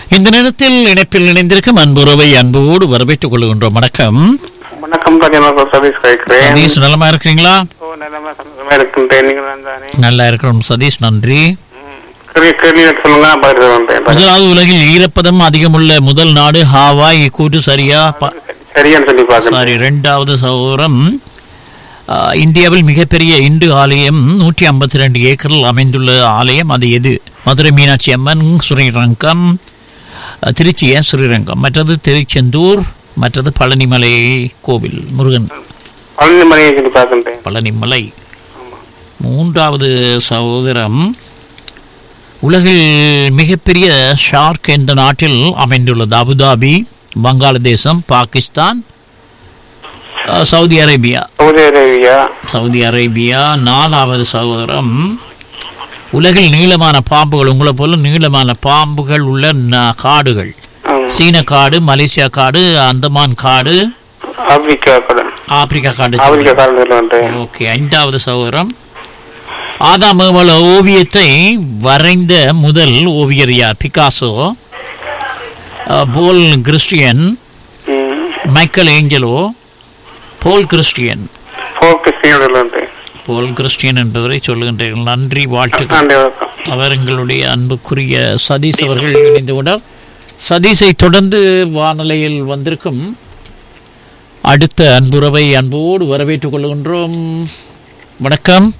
இந்த நேரத்தில் இணைப்பில் இணைந்திருக்கும் அன்புறவை அன்போடு வரவேற்றுக் கொள்கின்றோம் வணக்கம் வணக்கம் ராஜேந்திர சதீஷ் கேட்கிறேன் சதீஷ் நலமா இருக்கிறீங்களா ஓ நிலமா சந்தோஷமா இருக்கின்றேன் நீங்கள் தான் தானே நல்லா இருக்கிறோம் சதீஷ் நன்றி கேள்வி கேள்வி சொல்லுங்க நான் பதில் வந்தேன் முதலாவது உலகில் ஈரப்பதம் அதிகமுள்ள முதல் நாடு ஹாவாய் கூட்டு சரியா ப- சரியான்னு சொல்லி பார்க்கணும் சாரி இரண்டாவது சௌரம் ஆ, இந்தியாவில் மிகப்பெரிய இந்து ஆலயம் நூற்றி ஐம்பத்தி ரெண்டு ஏக்கரில் அமைந்துள்ள ஆலயம் அது எது மதுரை மீனாட்சி அம்மன் ஸ்ரீரங்கம் ஆ, திருச்சிய ஸ்ரீரங்கம் மற்றது திருச்செந்தூர் மற்றது பழனிமலை கோவில் முருகன் பழனி மலையை சொல்லி பார்க்கின்றேன் பழனிமலை மூன்றாவது சகோதரம் உலகில் மிகப்பெரிய ஷார்க் என்ற நாட்டில் அமைந்துள்ளது அபுதாபி வங்காளதேசம் பாகிஸ்தான் அஹ், Saudi Arabia Saudi Arabia Saudi Arabia நாலாவது சகோதரம் உலகில் நீளமான பாம்புகள் உங்களை போல நீளமான பாம்புகள் உள்ள ந- காடுகள் ஆமா. சீன காடு மலேசியா காடு அந்தமான் காடு ஆப்பிரிக்கா கடன் ஆப்பிரிக்கா காடு ஆப்பிரிக்கா காலம் சொல்லுவேன் ஓகே ஐந்தாவது சகோதரம் ஆதாம் ஏவாள் ஓவியத்தை வரைந்த முதல் ஓவியர் யார் பிகாசோ அஹ், Paul Christian Michelangelo Paul Christian போர் கிறிஸ்டியன் சொல்லுவேன் போல் கிறிஸ்டியன் என்பவரை சொல்லுகின்றீர்கள் நன்றி வாழ்த்துக்கள் நன்றி வணக்கம் அவர் எங்களுடைய அன்புக்குரிய சதீஷ் அவர்கள் இணைந்து கொண்டார் சதீஷை தொடர்ந்து வானிலையில் வந்திருக்கும் அடுத்த அன்புறவை அன்போடு வரவேற்றுக் கொள்கின்றோம் வணக்கம்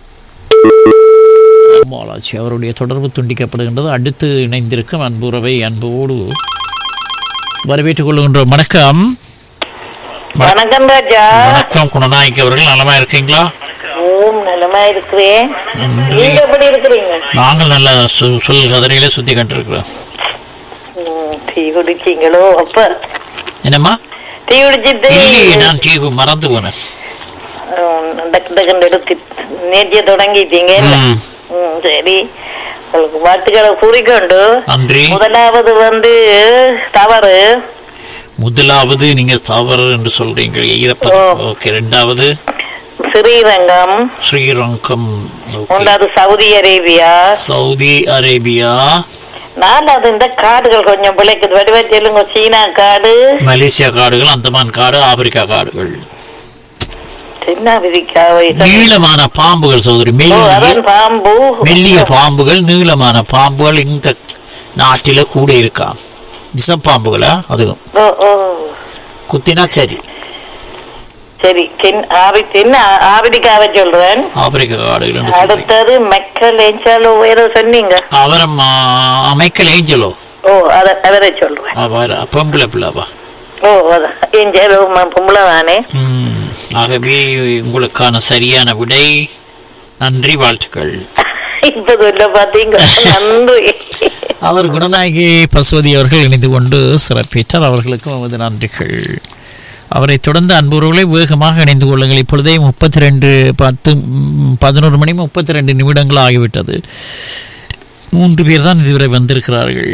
மாலாட்சி அவருடைய தொடர்பு துண்டிக்கப்படுகின்றது அடுத்து இணைந்திருக்கும் அன்புறவை அன்போடு வரவேற்றுக் கொள்கின்றோம் வணக்கம் வணக்கம் ராஜா வணக்கம் குணநாயகி அவர்கள் நலமா இருக்கீங்களா ஓம் நலமா இருக்கிறேன் நன்றி. நீங்க எப்படி இருக்கிறீங்க நாங்கள் நல்ல சு- சொல் கதிரையில சுத்தி கண்டிருக்கிறோம் ம், டீ குடிச்சீங்களோ அப்ப என்னம்மா டீ குடிச்சிட்டு இல்லையே நான் டீ மறந்து போனேன் ம், டக்கு டக்குன்னு எடுத்து நேற்றைய தொடங்கிட்டீங்க ம். ம், சரி உங்களுக்கு வாழ்த்துக்களை கூறிக்கொண்டு நன்றி முதலாவது வந்து தவறு முதலாவது நீங்க தவறு என்று சொல்றீங்க ஈரப்பதம் ஓ. ஓகே ரெண்டாவது ஸ்ரீரங்கம் ஸ்ரீரங்கம் ஓகே மூன்றாவது சவுதி அரேபியா சவுதி அரேபியா நாலாவது இந்த காடுகள் கொஞ்சம் பிழைக்குது வடிவா சொல்லுங்க சீனா காடு மலேசியா காடுகள் அந்தமான் காடு ஆப்பிரிக்கா காடுகள் தென்னாப்பிரிக்காவை நீளமான பாம்புகள் சோதரி ஓ மெல்லிய அதான் பாம்பு மெல்லிய பாம்புகள் நீளமான பாம்புகள் இந்த நாட்டில கூட இருக்காம் விஷப்பாம்புகளா அதுவும் ஓ ஓ குத்தினா சரி சரி தென் ஆவி தென் ஆ- ஆப்பிரிக்காவை சொல்றேன் ஆப்பிரிக்கா காடுகள் என்று சொல்றீங்க. அடுத்தது மக்கள் ஏஞ்சாலோ ஏதோ சொன்னீங்க அவரம் அமைக்கல் ஏஞ்சலோ ஓ அத அவரை சொல்றேன் அவர் பொம்பளை பிள்ளைவா ஓ அதான் ஏஞ்சாலோ பொம்பளை தானே ம், ஆகவே உங்களுக்கான சரியான விடை நன்றி வாழ்த்துக்கள் இப்ப சொல்ல பாத்தீங்க நன்றி அவர் குணநாயகி பசுவதி அவர்கள் இணைந்து கொண்டு சிறப்பித்தார் அவர்களுக்கும் நமது நன்றிகள் அவரை தொடர்ந்து அன்புறவுகளை வேகமாக இணைந்து கொள்ளுங்கள் இப்பொழுதே முப்பத்தி ரெண்டு பத்து ம், பதினோரு மணி முப்பத்தி ரெண்டு நிமிடங்கள் ஆகிவிட்டது மூன்று பேர் தான் இதுவரை வந்திருக்கிறார்கள்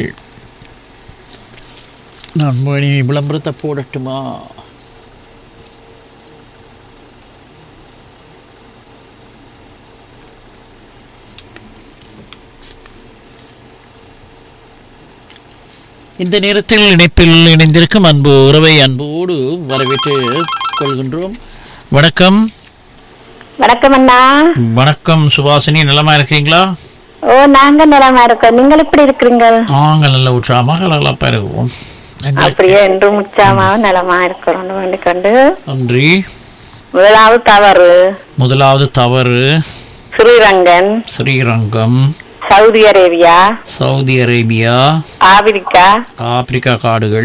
நான் மணி விளம்பரத்தை போடட்டுமா இந்த நேரத்தில் இணைப்பில் இணைந்திருக்கும் அன்பு உறவை அன்போடு வரவேற்று கொள்கின்றோம் வணக்கம் வணக்கம் அண்ணா வணக்கம் சுபாசினி நலமா இருக்கீங்களா ஓ நாங்க நலமா இருக்கோம் நீங்கள் எப்படி இருக்கிறீங்க நாங்கள் நல்ல உற்சாகமாக நல்லா இருக்குவோம் எங்களுக்கு அப்படியே என்றும் உற்சாகமாக நலமா இருக்கிறோம் வேண்டிக் கொண்டு நன்றி முதலாவது தவறு முதலாவது தவறு Srirangan Srirangam Saudi Arabia Saudi Arabia Africa Africa காடுகள்